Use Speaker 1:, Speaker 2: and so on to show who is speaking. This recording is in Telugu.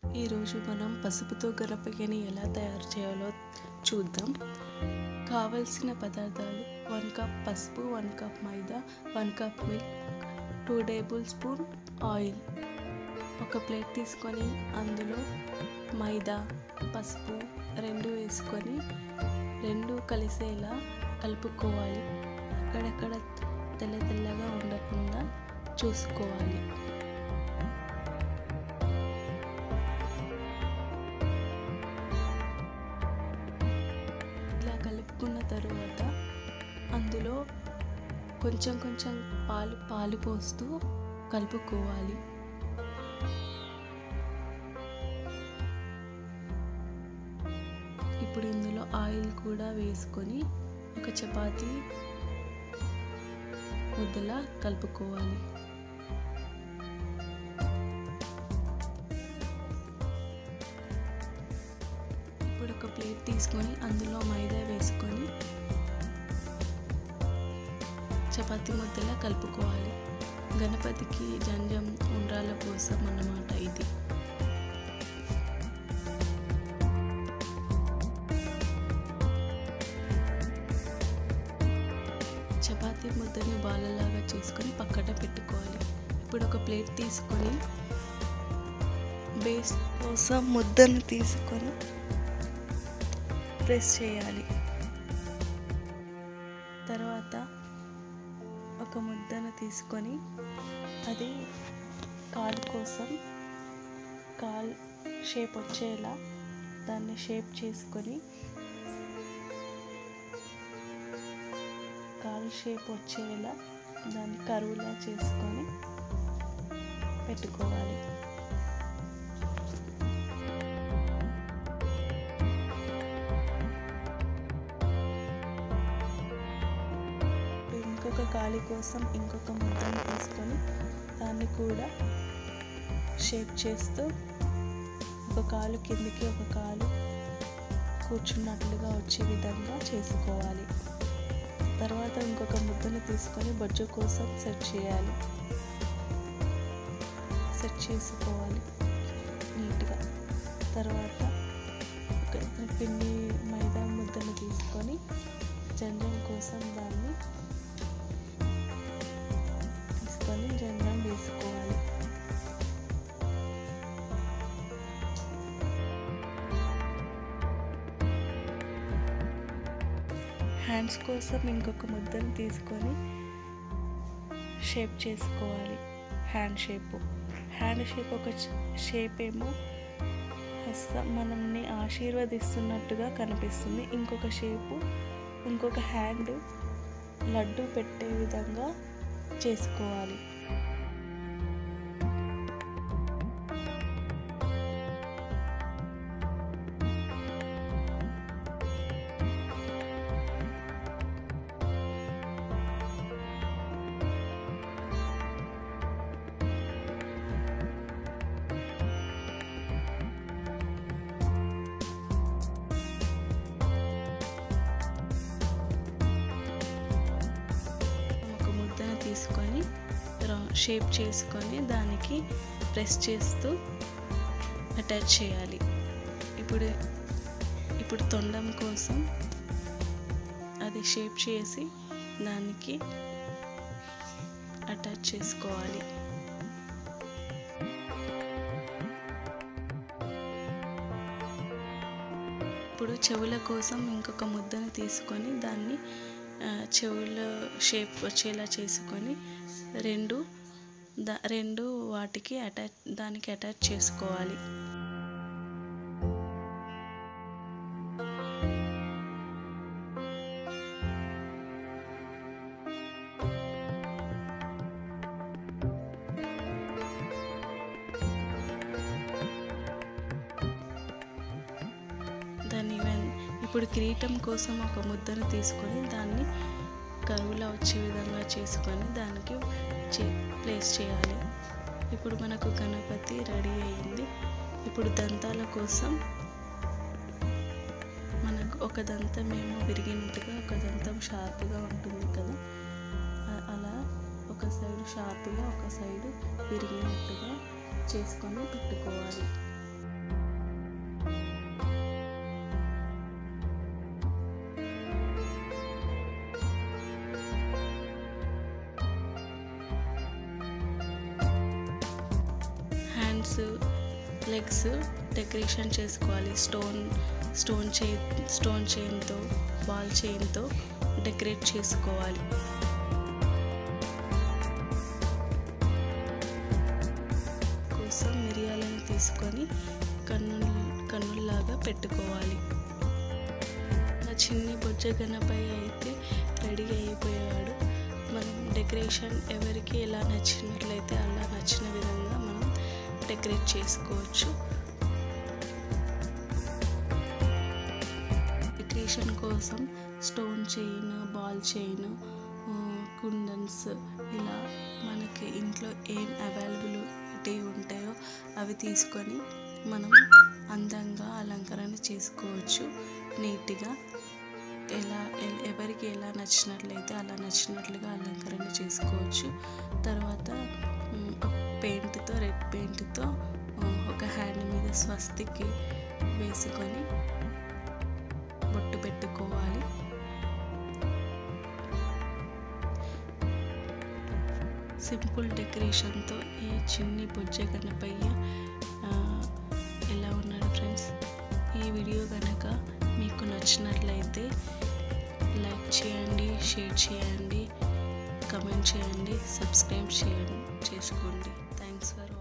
Speaker 1: ఈరోజు మనం పసుపుతో గణపయ్యని ఎలా తయారు చేయాలో చూద్దాం కావలసిన పదార్థాలు వన్ కప్ పసుపు వన్ కప్ మైదా one cup milk two tablespoon oil ఒక ప్లేట్ తీసుకొని అందులో మైదా పసుపు రెండు వేసుకొని రెండు కలిసేలా కలుపుకోవాలి అక్కడక్కడ తెల్ల తెల్లగా ఉండకుండా చూసుకోవాలి ఇలా కలుపుకున్న తరువాత అందులో కొంచెం కొంచెం పాలు పాలు పోస్తూ కలుపుకోవాలి ఇప్పుడు ఇందులో ఆయిల్ కూడా వేసుకొని ఒక చపాతీ ముద్దలా కలుపుకోవాలి ఇప్పుడు ఒక ప్లేట్ తీసుకొని అందులో మైదా వేసుకొని చపాతీ ముద్దలా కలుపుకోవాలి గణపతికి జంజం ఉండ్రాల కోసం అన్నమాట ఇది చపాతీ ముద్దని బాలలాగా చేసుకొని పక్కన పెట్టుకోవాలి ఇప్పుడు ఒక ప్లేట్ తీసుకొని బేస్ కోసం ముద్దను తీసుకొని ప్రెస్ చేయాలి తర్వాత ఒక ముద్దను తీసుకొని అది కాలు కోసం కాల్ షేప్ వచ్చేలా దాన్ని షేప్ చేసుకొని కాల్ షేప్ వచ్చేలా దాన్ని కరువులా చేసుకొని పెట్టుకోవాలి ఇంకొక కాలి కోసం ఇంకొక ముద్దను తీసుకొని దాన్ని కూడా షేప్ చేస్తూ ఒక కాలు కిందికి ఒక కాలు కూర్చున్నట్లుగా వచ్చే విధంగా చేసుకోవాలి తర్వాత ఇంకొక ముద్దను తీసుకొని బొజ్జు కోసం సెట్ చేయాలి సెట్ చేసుకోవాలి నీట్గా తర్వాత ఒక పిండి మైదా ముద్దను తీసుకొని జంజం కోసం దాన్ని తీసుకొని జంజం వేసుకోవాలి హ్యాండ్స్ కోసం ఇంకొక ముద్దను తీసుకొని షేప్ చేసుకోవాలి హ్యాండ్ షేప్ హ్యాండ్ షేప్ ఒక షేప్ ఏమో హస్తం మనల్ని ఆశీర్వదిస్తున్నట్టుగా కనిపిస్తుంది ఇంకొక షేపు ఇంకొక హ్యాండ్ లడ్డు పెట్టే విధంగా చేసుకోవాలి ఒక ముద్దను తీసుకొని షేప్ చేసుకొని దానికి ప్రెస్ చేస్తూ అటాచ్ చేయాలి ఇప్పుడు ఇప్పుడు తొండం కోసం అది షేప్ చేసి దానికి అటాచ్ చేసుకోవాలి ఇప్పుడు చెవుల కోసం ఇంకొక ముద్దను తీసుకొని దాన్ని చెవుల షేప్ వచ్చేలా చేసుకొని రెండు దా రెండు వాటికి అటాచ్ దానికి అటాచ్ చేసుకోవాలి దాన్ని ఇప్పుడు కిరీటం కోసం ఒక ముద్దను తీసుకొని దాన్ని కరువులా వచ్చే విధంగా చేసుకొని దానికి చే ప్లేస్ చేయాలి ఇప్పుడు మనకు గణపతి రెడీ అయింది ఇప్పుడు దంతాల కోసం మనకు ఒక దంతం ఏమో విరిగినట్టుగా ఒక దంతం షార్ప్గా ఉంటుంది కదా అలా ఒక సైడ్ షార్ప్గా ఒక సైడ్ విరిగినట్టుగా చేసుకొని పెట్టుకోవాలి హ్యాండ్స్ లెగ్స్ డెకరేషన్ చేసుకోవాలి స్టోన్ స్టోన్ చే స్టోన్ చైన్తో బాల్ చైన్తో డెకరేట్ చేసుకోవాలి కోసం మిరియాలను తీసుకొని కన్ను కన్నుల్లాగా పెట్టుకోవాలి నా చిన్ని బొజ్జ గణపై అయితే రెడీ అయిపోయాడు మనం డెకరేషన్ ఎవరికి ఎలా నచ్చినట్లయితే అలా నచ్చిన విధంగా మనం డెకరేట్ చేసుకోవచ్చు డెకరేషన్ కోసం స్టోన్ చైన్ బాల్ చైన్ కుందన్స్ ఇలా మనకి ఇంట్లో ఏం అవైలబిలిటీ ఉంటాయో అవి తీసుకొని మనం అందంగా అలంకరణ చేసుకోవచ్చు నీట్గా ఎలా ఎ- ఎవరికి ఎలా నచ్చినట్లయితే అలా నచ్చినట్లుగా అలంకరణ చేసుకోవచ్చు తర్వాత మ్, ఒక పెయింట్తో రెడ్ పెయింట్తో ఒక హ్యాండ్ మీద స్వస్తికి వేసుకొని బొట్టు పెట్టుకోవాలి సింపుల్ డెకరేషన్తో ఈ చిన్ని బొజ్జ గణపయ్య ఆ, ఎలా ఉన్నాడు ఫ్రెండ్స్ ఈ వీడియో కనుక మీకు నచ్చినట్లయితే లైక్ చేయండి షేర్ చేయండి కమెంట్ చేయండి సబ్స్క్రైబ్ చేయండి చేసుకోండి థ్యాంక్స్ ఫర్